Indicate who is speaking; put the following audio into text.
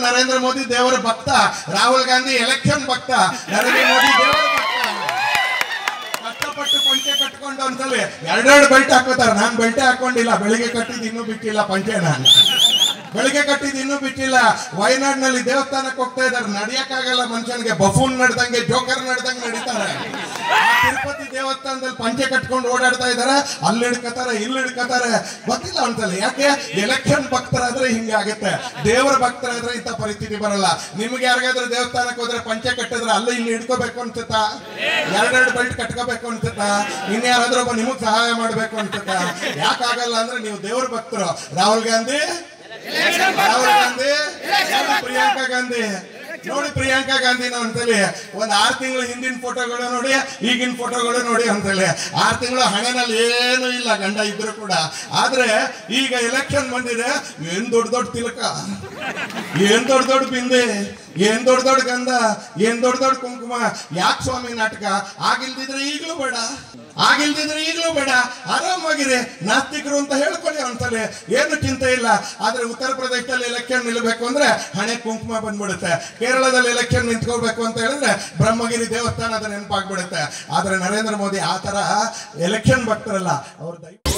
Speaker 1: ನರೇಂದ್ರ ಮೋದಿ ದೇವರ ಭಕ್ತ ರಾಹುಲ್ ಗಾಂಧಿ ಎಲೆಕ್ಷನ್ ಭಕ್ತ ನರೇಂದ್ರ ಮೋದಿ ದೇವರ ಭಕ್ತ ಕಷ್ಟಪಟ್ಟು ಪಂಚೆ ಕಟ್ಕೊಂಡು ಒಂದ್ಸಲಿ ಎರಡೆರಡು ಬೆಲ್ಟ್ ಹಾಕೋತಾರ ನಾನ್ ಬೆಲ್ಟೆ ಹಾಕೊಂಡಿಲ್ಲ ಬೆಳಿಗ್ಗೆ ಕಟ್ಟಿದ್ ಇನ್ನೂ ಬಿಟ್ಟಿಲ್ಲ ಪಂಚೆ ನಾನು ಬೆಳಿಗ್ಗೆ ಕಟ್ಟಿದ್ ಇನ್ನೂ ಬಿಟ್ಟಿಲ್ಲ ವಯನಾಡ್ನಲ್ಲಿ ದೇವಸ್ಥಾನಕ್ಕೆ ಹೋಗ್ತಾ ಇದಾರೆ ನಡಿಯಕ್ಕಾಗಲ್ಲ ಮನುಷ್ಯನಿಗೆ ಬಫೂನ್ ನಡ್ದಂಗೆ ಜೋಕರ್ ನಡ್ದಂಗೆ ನಡೀತಾರೆ ಆ ತಿರುಪತಿ ದೇವಸ್ಥಾನದಲ್ಲಿ ಪಂಚೆ ಕಟ್ಕೊಂಡು ಓಡಾಡ್ತಾ ಇದಾರೆ ಅಲ್ಲಿ ಹಿಡ್ಕತಾರೆ ಇಲ್ಲಿ ಹಿಡ್ಕತಾರೆ ಗೊತ್ತಿಲ್ಲ ಒಂದ್ಸಲ ಯಾಕೆ ಎಲೆಕ್ಷನ್ ಭಕ್ತರಾದ್ರೆ ಹಿಂಗಾಗುತ್ತೆ ದೇವರ ಭಕ್ತರಾದ್ರೆ ಇಂಥ ಪರಿಸ್ಥಿತಿ ಬರಲ್ಲ ನಿಮ್ಗೆ ಯಾರಿಗಾದ್ರೂ ದೇವಸ್ಥಾನಕ್ಕೆ ಹೋದ್ರೆ ಪಂಚೆ ಕಟ್ಟಿದ್ರೆ ಅಲ್ಲಿ ಇಲ್ಲಿ ಹಿಡ್ಕೋಬೇಕು ಅನ್ಸುತ್ತಾ ಎರಡೆರಡು ಬೆಲ್ಟ್ ಕಟ್ಕೋಬೇಕು ಅನ್ಸುತ್ತಾ ಇನ್ಯಾರಾದ್ರೂ ಒಬ್ಬ ನಿಮಗ್ ಸಹಾಯ ಮಾಡ್ಬೇಕು ಅನ್ಸುತ್ತಾ ಯಾಕಾಗಲ್ಲ ಅಂದ್ರೆ ನೀವು ದೇವ್ರ ಭಕ್ತರು ರಾಹುಲ್ ಗಾಂಧಿ ರಾಹುಲ್ ಗಾಂಧಿ ಪ್ರಿಯಾಂಕಾ ಗಾಂಧಿ ನೋಡಿ ಪ್ರಿಯಾಂಕಾ ಗಾಂಧಿನ ಒಂದ್ಸಲಿ ಒಂದ್ ಆರ್ ತಿಂಗಳು ಹಿಂದಿನ ಫೋಟೋಗಳು ನೋಡಿ ಈಗಿನ ಫೋಟೋಗಳು ನೋಡಿ ಒಂದ್ಸಲಿ ಆರ್ ತಿಂಗಳು ಹಣೆನಲ್ಲಿ ಏನು ಇಲ್ಲ ಗಂಡ ಇದ್ರು ಕೂಡ ಆದ್ರೆ ಈಗ ಎಲೆಕ್ಷನ್ ಬಂದಿದೆ ಏನ್ ದೊಡ್ಡ ದೊಡ್ಡ ತಿಲಕ ಏನ್ ದೊಡ್ಡ ದೊಡ್ಡ ಬಿಂದೆ ಏನ್ ದೊಡ್ಡ ದೊಡ್ಡ ಗಂಧ ಏನ್ ದೊಡ್ಡ ದೊಡ್ಡ ಕುಂಕುಮ ಯಾಕೆ ಸ್ವಾಮಿ ನಾಟಕ ಆಗಿಲ್ದಿದ್ರೆ ಈಗಲೂ ಬೇಡ ಆಗಿಲ್ದಿದ್ರೆ ಈಗಲೂ ಬೇಡ ಆರಾಮಾಗಿರಿ ನಾಸ್ತಿಕರು ಅಂತ ಹೇಳ್ಕೊಳ್ಳಿ ಒಂದ್ಸಲಿ ಏನು ಚಿಂತೆ ಇಲ್ಲ ಆದ್ರೆ ಉತ್ತರ ಪ್ರದೇಶದಲ್ಲಿ ಎಲೆಕ್ಷನ್ ನಿಲ್ಬೇಕು ಅಂದ್ರೆ ಹಣೆ ಕುಂಕುಮ ಬಂದ್ಬಿಡುತ್ತೆ ಕೇರಳದಲ್ಲಿ ಎಲೆಕ್ಷನ್ ನಿಂತ್ಕೋಬೇಕು ಅಂತ ಹೇಳಿದ್ರೆ ಬ್ರಹ್ಮಗಿರಿ ದೇವಸ್ಥಾನದ ನೆನಪಾಗ್ಬಿಡುತ್ತೆ ಆದ್ರೆ ನರೇಂದ್ರ ಮೋದಿ ಆ ತರ ಎಲೆಕ್ಷನ್ ಭಕ್ತರಲ್ಲ ಅವ್ರ ದೈ